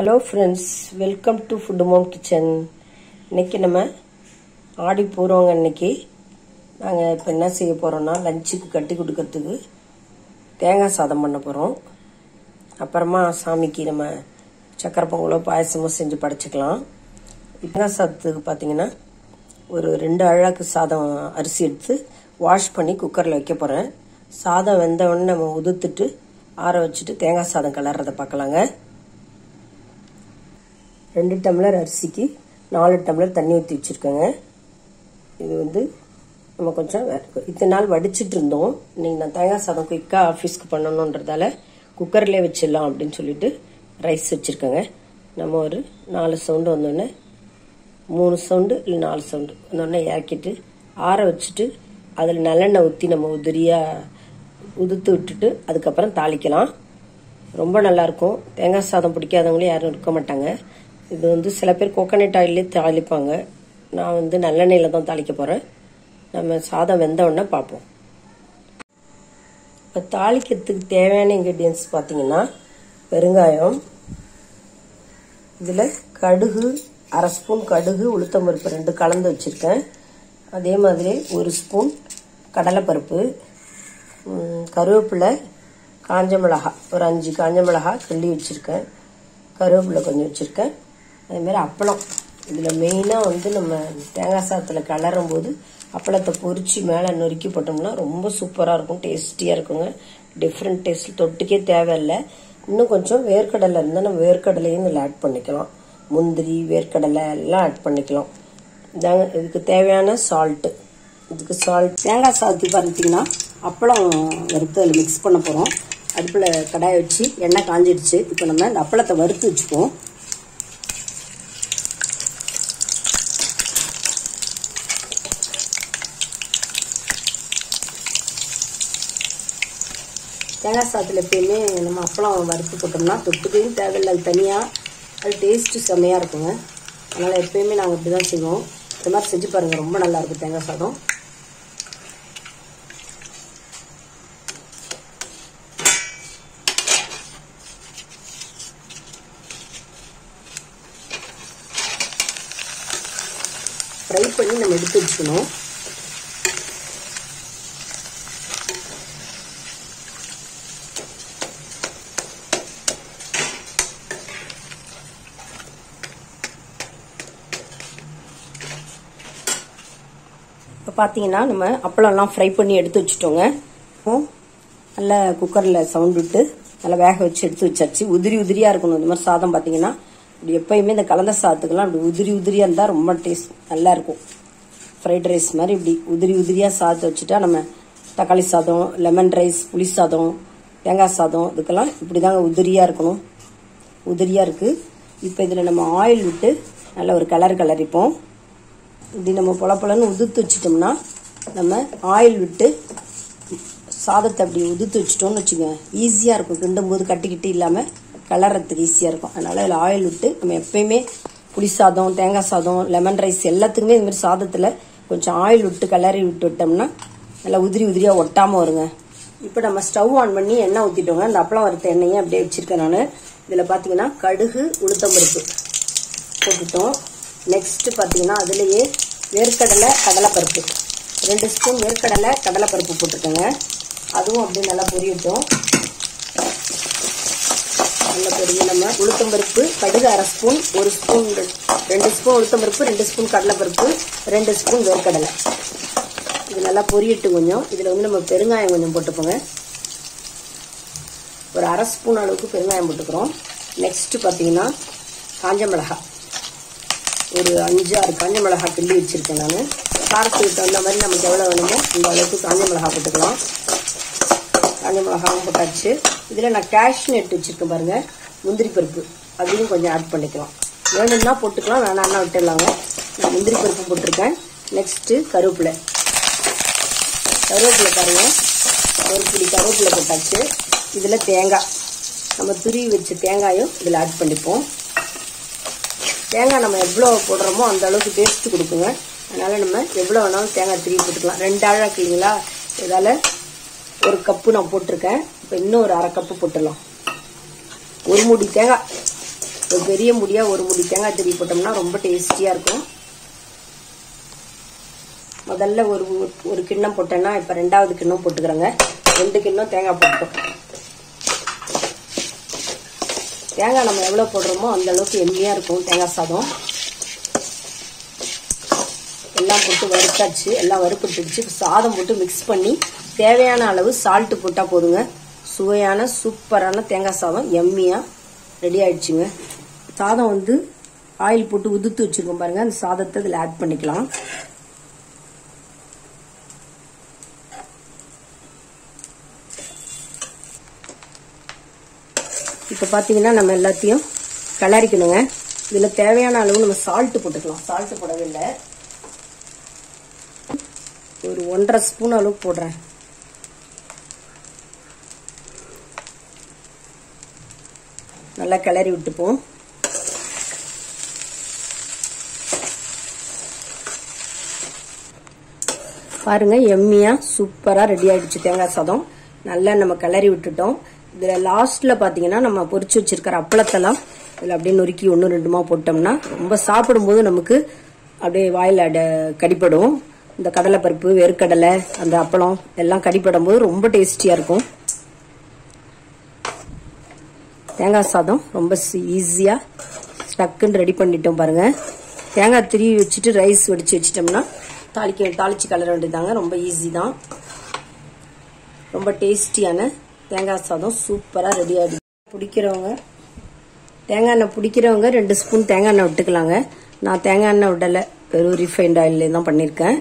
hello friends welcome to food mom kitchen இன்னைக்கு நம்ம ஆடி போகிறவங்க இன்னைக்கு நாங்கள் இப்போ என்ன செய்ய போகிறோம்னா லஞ்சுக்கு கட்டி கொடுக்கறதுக்கு தேங்காய் சாதம் பண்ண போகிறோம் அப்புறமா சாமிக்கு நம்ம சக்கரை பொங்கலோ பாயசமோ செஞ்சு படைச்சிக்கலாம் தேங்காய் சாதத்துக்கு பார்த்தீங்கன்னா ஒரு ரெண்டு அழகு சாதம் அரிசி எடுத்து வாஷ் பண்ணி குக்கரில் வைக்க போகிறேன் சாதம் வெந்த உடனே நம்ம உதுத்துட்டு ஆற வச்சுட்டு தேங்காய் சாதம் கிளறதை பார்க்கலாங்க ரெண்டு டம்ளர் அரிசிக்கு நாலு டம்ளர் தண்ணி ஊற்றி வச்சுருக்கேங்க இது வந்து நம்ம கொஞ்சம் இத்தனை நாள் வடிச்சிட்டு இருந்தோம் இன்னைக்கு நான் தேங்காய் சாதம் குயிக்காக ஆஃபீஸ்க்கு பண்ணணுன்றதால குக்கர்லேயே வச்சிடலாம் அப்படின்னு சொல்லிட்டு ரைஸ் வச்சுருக்கேங்க நம்ம ஒரு நாலு சவுண்டு வந்தோடனே மூணு சவுண்டு இல்லை நாலு சவுண்டு வந்தோடனே இறக்கிட்டு ஆற வச்சுட்டு அதில் நல்லெண்ணெய் ஊற்றி நம்ம உதிரியாக உதுத்து விட்டுட்டு அதுக்கப்புறம் தாளிக்கலாம் ரொம்ப நல்லாயிருக்கும் தேங்காய் சாதம் பிடிக்காதவங்களே யாரும் இருக்க மாட்டாங்க இது வந்து சில பேர் கோகனட் ஆயிலே தாளிப்பாங்க நான் வந்து நல்லெண்ணெயில் தான் தாளிக்க போகிறேன் நம்ம சாதம் வெந்த உடனே பார்ப்போம் இப்போ தாளிக்கிறதுக்கு தேவையான இன்க்ரீடியன்ஸ் பார்த்தீங்கன்னா பெருங்காயம் இதில் கடுகு அரை ஸ்பூன் கடுகு உளுத்தம்பருப்பு ரெண்டு கலந்து வச்சுருக்கேன் அதே மாதிரி ஒரு ஸ்பூன் கடலைப்பருப்பு கருவேப்பிலை காஞ்ச மிளகா ஒரு அஞ்சு காஞ்ச மிளகா கிள்ளி வச்சுருக்கேன் கருவேப்பிலை கொஞ்சம் வச்சுருக்கேன் அதேமாதிரி அப்பளம் இதில் மெயினாக வந்து நம்ம தேங்காய் சாதத்தில் கிளறும் போது அப்பளத்தை பொறிச்சு மேலே நொறுக்கி போட்டோம்னா ரொம்ப சூப்பராக இருக்கும் டேஸ்டியாக இருக்குங்க டிஃப்ரெண்ட் டேஸ்ட் தொட்டுக்கே தேவையில்லை இன்னும் கொஞ்சம் வேர்க்கடலை இருந்தால் நம்ம வேர்க்கடலையும் இதில் ஆட் பண்ணிக்கலாம் முந்திரி வேர்க்கடலை எல்லாம் ஆட் பண்ணிக்கலாம் இதாங்க இதுக்கு தேவையான சால்ட்டு இதுக்கு சால்ட் தேங்காய் சாதத்துக்கு பார்த்தீங்கன்னா அப்பளம் வறுத்து அதில் மிக்ஸ் பண்ண போகிறோம் அடுப்பில் கடாயை வச்சு எண்ணெய் காஞ்சிடுச்சு இப்போ நம்ம இந்த அப்பளத்தை வறுத்து வச்சுப்போம் தேங்காய் சாதத்தில் எப்பயுமே நம்ம அப்பளம் வறுத்து போட்டோம்னா தொட்டுக்கையும் தேவையில்லை அது தனியாக அது டேஸ்ட்டு செம்மையாக இருக்குங்க அதனால் எப்பயுமே நாங்கள் இப்படி தான் செய்வோம் இந்த மாதிரி செஞ்சு பாருங்கள் ரொம்ப நல்லாயிருக்கும் தேங்காய் சாதம் ஃப்ரை பண்ணி நம்ம எடுத்து வச்சுக்கணும் இப்போ பார்த்தீங்கன்னா நம்ம அப்பளம்லாம் ஃப்ரை பண்ணி எடுத்து வச்சுட்டோங்க நல்லா குக்கரில் சவுண்ட் விட்டு நல்லா வேக வச்சு எடுத்து வச்சாச்சு உதிரி உதிரியாக இருக்கணும் இந்த மாதிரி சாதம் பார்த்தீங்கன்னா இப்படி எப்பயுமே இந்த கலந்த சாதத்துக்கெல்லாம் இப்படி உதிரி உதிரியாக இருந்தால் ரொம்ப டேஸ்ட் நல்லா இருக்கும் ஃப்ரைட் ரைஸ் மாதிரி இப்படி உதிரி உதிரியாக சாதத்தை வச்சுட்டா நம்ம தக்காளி சாதம் லெமன் ரைஸ் புளி சாதம் தேங்காய் சாதம் இதுக்கெல்லாம் இப்படி தாங்க உதிரியாக இருக்கணும் உதிரியாக இருக்குது இப்போ இதில் நம்ம ஆயில் விட்டு நல்ல ஒரு கலர் கலரிப்போம் இப்படி நம்ம பொல பொலன்னு உதுத்து வச்சிட்டோம்னா நம்ம ஆயில் விட்டு சாதத்தை அப்படி உதுத்து வச்சிட்டோம்னு வச்சுக்கோங்க ஈஸியாக இருக்கும் கிண்டும் போது கட்டிக்கிட்டு இல்லாமல் கலர்றதுக்கு ஈஸியாக இருக்கும் அதனால் அதில் ஆயில் விட்டு நம்ம எப்பயுமே புளி சாதம் தேங்காய் சாதம் லெமன் ரைஸ் எல்லாத்துக்குமே இந்த மாதிரி சாதத்தில் கொஞ்சம் ஆயில் விட்டு கலரி விட்டு விட்டோம்னா நல்லா உதிரி உதிரியாக ஒட்டாமல் வருங்க இப்போ நம்ம ஸ்டவ் ஆன் பண்ணி எண்ணெய் ஊற்றிட்டோங்க அந்த அப்பளம் வறுத்த எண்ணெயை அப்படியே வச்சுருக்கேன் நான் இதில் பார்த்தீங்கன்னா கடுகு உளுத்தம்பருப்பு போட்டுட்டோம் நெக்ஸ்ட் பார்த்தீங்கன்னா அதுலேயே வேர்க்கடலை கடலைப்பருப்பு ரெண்டு ஸ்பூன் வேர்க்கடலை கடலைப்பருப்பு போட்டுக்கோங்க அதுவும் அப்படியே நல்லா பொரியட்டும் நல்ல பொரிய நம்ம உளுத்தம்பருப்பு கடுகு அரை ஸ்பூன் ஒரு ஸ்பூன் ரெண்டு ஸ்பூன் உளுத்தம்பருப்பு ரெண்டு ஸ்பூன் கடலைப்பருப்பு ரெண்டு ஸ்பூன் வேர்க்கடலை இது நல்லா பொரியட்டும் கொஞ்சம் இதில் வந்து நம்ம பெருங்காயம் கொஞ்சம் போட்டுப்போங்க ஒரு அரை ஸ்பூன் அளவுக்கு பெருங்காயம் போட்டுக்கிறோம் நெக்ஸ்ட் பார்த்தீங்கன்னா காஞ்ச மிளகாய் ஒரு அஞ்சு ஆறு காஞ்ச மிளகா கிள்ளி வச்சுருக்கேன் நான் காரத்துக்கு தகுந்த மாதிரி நமக்கு எவ்வளோ வேணுமோ இந்த அளவுக்கு காஞ்ச மிளகா போட்டுக்கலாம் காஞ்ச மிளகாவும் போட்டாச்சு இதில் நான் கேஷ்னு எடுத்து வச்சுருக்கேன் பாருங்கள் முந்திரி பருப்பு அதையும் கொஞ்சம் ஆட் பண்ணிக்கலாம் வேணும்னா போட்டுக்கலாம் வேணாம்னா விட்டுடலாங்க நான் முந்திரி பருப்பு போட்டிருக்கேன் நெக்ஸ்ட்டு கருவேப்பிலை கருவேப்பிலை பாருங்க ஒரு பிடி கருவேப்பிலை போட்டாச்சு இதில் தேங்காய் நம்ம துருவி வச்ச தேங்காயும் இதில் ஆட் பண்ணிப்போம் தேங்காய் நம்ம எவ்வளோ போடுறோமோ அந்த அளவுக்கு டேஸ்ட் கொடுக்குங்க அதனால் நம்ம எவ்வளோ வேணாலும் தேங்காய் திருவி போட்டுக்கலாம் ரெண்டு ஆழாக்கு இல்லைங்களா இதால் ஒரு கப்பு நான் போட்டிருக்கேன் இப்போ இன்னும் ஒரு அரை கப்பு போட்டுடலாம் ஒரு மூடி தேங்காய் ஒரு பெரிய முடியா ஒரு முடி தேங்காய் திருவி போட்டோம்னா ரொம்ப டேஸ்டியா இருக்கும் முதல்ல ஒரு ஒரு கிண்ணம் போட்டேன்னா இப்ப ரெண்டாவது கிண்ணம் போட்டுக்கிறேங்க ரெண்டு கிண்ணம் தேங்காய் போட்டோம் தேங்காய் நம்ம எவ்வளவு போடுறோமோ அந்த அளவுக்கு எம்மியா இருக்கும் தேங்காய் சாதம் எல்லாம் போட்டு வறுத்தாச்சு எல்லாம் வறுப்பட்டுடுச்சு சாதம் போட்டு மிக்ஸ் பண்ணி தேவையான அளவு சால்ட்டு போட்டால் போதுங்க சுவையான சூப்பரான தேங்காய் சாதம் எம்மியா ரெடி ஆயிடுச்சுங்க சாதம் வந்து ஆயில் போட்டு உதுத்து வச்சிருக்கோம் பாருங்க அந்த சாதத்தை இதில் ஆட் பண்ணிக்கலாம் இப்போ பார்த்தீங்கன்னா நம்ம எல்லாத்தையும் கிளறிக்கணுங்க இதில் தேவையான அளவு நம்ம சால்ட்டு போட்டுக்கலாம் சால்ட்டு போடவே இல்லை ஒரு ஒன்றரை ஸ்பூன் அளவுக்கு போடுறேன் நல்லா கிளறி விட்டுப்போம் பாருங்க எம்மியா சூப்பரா ரெடி ஆயிடுச்சு தேங்காய் சாதம் நல்லா நம்ம கிளறி விட்டுட்டோம் இதுல லாஸ்ட்ல பாத்தீங்கன்னா நம்ம பொரிச்சு வச்சிருக்கிற அப்பளத்தெல்லாம் இதுல அப்படியே நொறுக்கி ஒன்று ரெண்டுமா போட்டோம்னா ரொம்ப சாப்பிடும்போது நமக்கு அப்படியே வாயில அட கடிப்படும் இந்த கடலைப்பருப்பு வேர்க்கடலை அந்த அப்பளம் எல்லாம் கடிப்படும் போது ரொம்ப டேஸ்டியா இருக்கும் தேங்காய் சாதம் ரொம்ப ஈஸியா டக்குன்னு ரெடி பண்ணிட்டோம் பாருங்க தேங்காய் திருவி வச்சுட்டு ரைஸ் வடிச்சு வச்சிட்டோம்னா தாளிக்க தாளிச்சு கலர வேண்டியதாங்க ரொம்ப ஈஸி தான் ரொம்ப டேஸ்டியான தேங்காய் சாதம் சூப்பராக ரெடி ஆகிடுது பிடிக்கிறவங்க தேங்காய் எண்ணெய் பிடிக்கிறவங்க ரெண்டு ஸ்பூன் தேங்காய் எண்ணெய் விட்டுக்கலாங்க நான் தேங்காய் எண்ணெய் விடலை வெறும் ரிஃபைண்ட் ஆயிலே தான் பண்ணியிருக்கேன்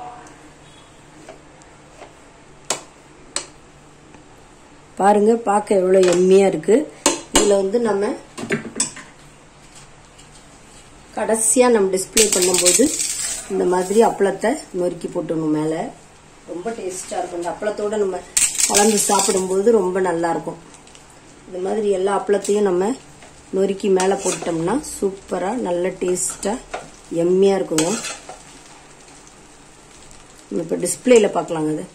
பாருங்க பார்க்க எவ்வளோ எம்மியா இருக்கு இதில் வந்து நம்ம கடைசியாக நம்ம டிஸ்பிளே பண்ணும்போது இந்த மாதிரி அப்பளத்தை நொறுக்கி போட்டுடணும் மேலே ரொம்ப டேஸ்டாக இருக்கும் இந்த அப்பளத்தோட நம்ம கலந்து சாப்பிடும்போது ரொம்ப நல்லா இருக்கும் இந்த மாதிரி எல்லா அப்பளத்தையும் நம்ம நொறுக்கி மேலே போட்டோம்னா சூப்பராக நல்ல டேஸ்டாக எம்மியாக இருக்குங்க நம்ம இப்போ டிஸ்பிளேல பார்க்கலாங்க அது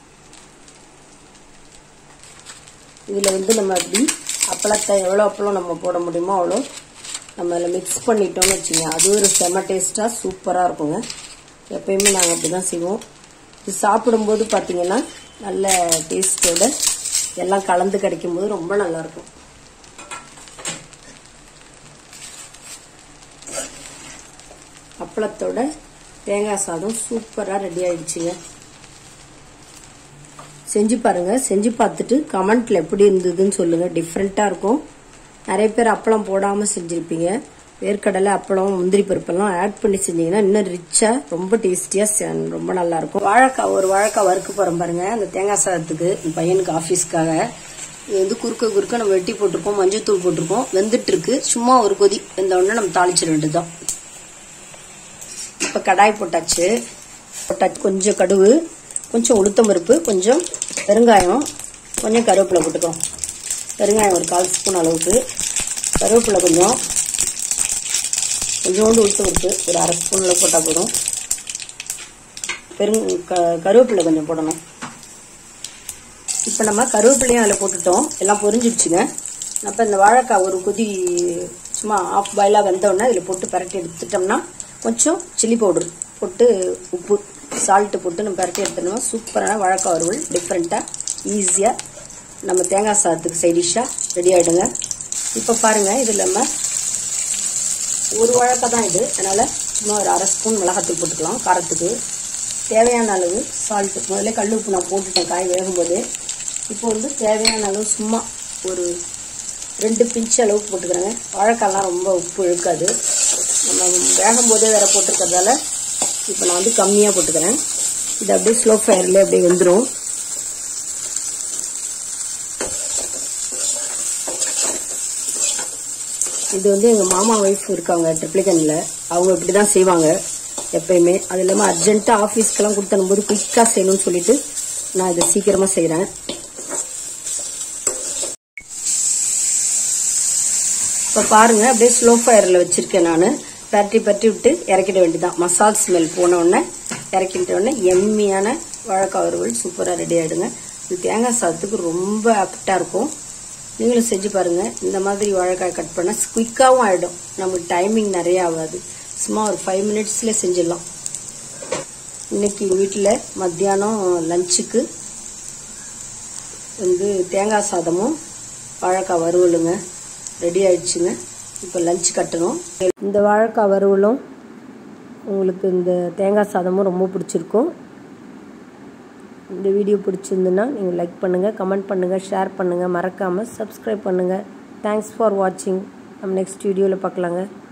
இதில் வந்து நம்ம அப்படி அப்பளத்தை எவ்வளோ அப்பளம் நம்ம போட முடியுமோ அவ்வளோ நம்ம அதில் மிக்ஸ் பண்ணிட்டோம்னு வச்சுங்க அது ஒரு செம டேஸ்ட்டாக சூப்பராக இருக்குங்க எப்பயுமே நாங்கள் அப்படி தான் செய்வோம் இது சாப்பிடும்போது பார்த்தீங்கன்னா நல்ல டேஸ்ட்டோட எல்லாம் கலந்து கிடைக்கும் போது ரொம்ப நல்லா இருக்கும் அப்பளத்தோட தேங்காய் சாதம் சூப்பராக ரெடி ஆயிடுச்சுங்க செஞ்சு பாருங்க செஞ்சு பார்த்துட்டு கமெண்ட்ல எப்படி இருந்ததுன்னு சொல்லுங்க டிஃப்ரெண்டா இருக்கும் நிறைய பேர் அப்பளம் போடாம செஞ்சிருப்பீங்க வேர்க்கடலை அப்பளம் முந்திரி பருப்பெல்லாம் ஆட் பண்ணி செஞ்சீங்கன்னா இன்னும் ரிச்சா ரொம்ப டேஸ்டியா ரொம்ப நல்லா இருக்கும் வாழைக்காய் ஒரு வாழைக்காய் வறுக்க போறோம் பாருங்க அந்த தேங்காய் சாதத்துக்கு என் பையனுக்கு ஆஃபீஸ்க்காக இது வந்து குறுக்க குறுக்க நம்ம வெட்டி போட்டிருக்கோம் மஞ்சள் தூள் போட்டிருக்கோம் வெந்துட்டு இருக்கு சும்மா ஒரு கொதி வெந்த உடனே நம்ம தாளிச்சிட வேண்டியதுதான் இப்ப கடாய் போட்டாச்சு போட்டாச்சு கொஞ்சம் கடுகு கொஞ்சம் உளுத்தம் பருப்பு கொஞ்சம் பெருங்காயம் கொஞ்சம் கருவேப்பிலை போட்டுக்கிறோம் பெருங்காயம் ஒரு கால் ஸ்பூன் அளவுக்கு கருவேப்பிலை கொஞ்சம் கொஞ்சோண்டு உளுத்தம் பருப்பு ஒரு அரை ஸ்பூனில் போட்டால் போதும் பெருங் க கருவேப்பிலை கொஞ்சம் போடணும் இப்போ நம்ம கருவேப்பிலையும் அதில் போட்டுட்டோம் எல்லாம் பொரிஞ்சிடுச்சுங்க அப்போ இந்த வாழைக்காய் ஒரு கொதி சும்மா ஆஃப் பாயிலாக வெந்தோடனே இதில் போட்டு பரட்டி எடுத்துட்டோம்னா கொஞ்சம் சில்லி பவுடர் போட்டு உப்பு சால்ட்டு போட்டு நம்ம பரட்டி எடுத்துட்டோம்னா சூப்பரான வாழைக்காய் வறுவல் டிஃப்ரெண்ட்டாக ஈஸியாக நம்ம தேங்காய் சாதத்துக்கு சைடிஷாக ரெடி ஆகிடுங்க இப்போ பாருங்கள் இதில் நம்ம ஒரு வாழைக்காய் தான் இது அதனால் சும்மா ஒரு அரை ஸ்பூன் மிளகாத்தூள் போட்டுக்கலாம் காரத்துக்கு தேவையான அளவு சால்ட்டு முதல்ல கல் உப்பு நான் போட்டுட்டேன் காய் வேகும்போது இப்போ வந்து தேவையான அளவு சும்மா ஒரு ரெண்டு பிஞ்சு அளவுக்கு போட்டுக்கிறேங்க வாழைக்காய்லாம் ரொம்ப உப்பு இழுக்காது நம்ம வேகும் போதே வேற போட்டிருக்கிறதால இப்போ நான் வந்து கம்மியாக போட்டுக்கிறேன் இது அப்படியே ஸ்லோ ஃபயர்லேயே அப்படியே வெந்துடும் இது வந்து எங்கள் மாமா ஒய்ஃப் இருக்காங்க ட்ரிப்ளிகனில் அவங்க இப்படி தான் செய்வாங்க எப்பயுமே அது இல்லாமல் அர்ஜென்ட்டாக ஆஃபீஸ்க்கெல்லாம் கொடுத்தனும்போது குயிக்காக செய்யணும்னு சொல்லிட்டு நான் இதை சீக்கிரமாக செய்கிறேன் இப்போ பாருங்க அப்படியே ஸ்லோ ஃபயரில் வச்சிருக்கேன் நான் பரட்டி பரட்டி விட்டு இறக்கிட வேண்டியதான் மசால் ஸ்மெல் போன உடனே இறக்கிட்ட உடனே எம்மியான வாழைக்காய் வறுவல் சூப்பராக ரெடி ஆகிடுங்க இது தேங்காய் சாதத்துக்கு ரொம்ப ஆப்டாக இருக்கும் நீங்களும் செஞ்சு பாருங்க இந்த மாதிரி வாழைக்காய் கட் பண்ணால் குயிக்காகவும் ஆகிடும் நமக்கு டைமிங் நிறைய ஆகாது சும்மா ஒரு ஃபைவ் மினிட்ஸ்ல செஞ்சிடலாம் இன்னைக்கு வீட்டில் மத்தியானம் லஞ்சுக்கு வந்து தேங்காய் சாதமும் வாழைக்காய் வறுவலுங்க ரெடி ஆயிடுச்சுங்க இப்போ லஞ்ச் கட்டணும் இந்த வாழைக்காய் வறுவலும் உங்களுக்கு இந்த தேங்காய் சாதமும் ரொம்ப பிடிச்சிருக்கும் இந்த வீடியோ பிடிச்சிருந்துன்னா நீங்கள் லைக் பண்ணுங்கள் கமெண்ட் பண்ணுங்கள் ஷேர் பண்ணுங்கள் மறக்காமல் சப்ஸ்கிரைப் பண்ணுங்கள் தேங்க்ஸ் ஃபார் வாட்சிங் நம்ம நெக்ஸ்ட் வீடியோவில் பார்க்கலாங்க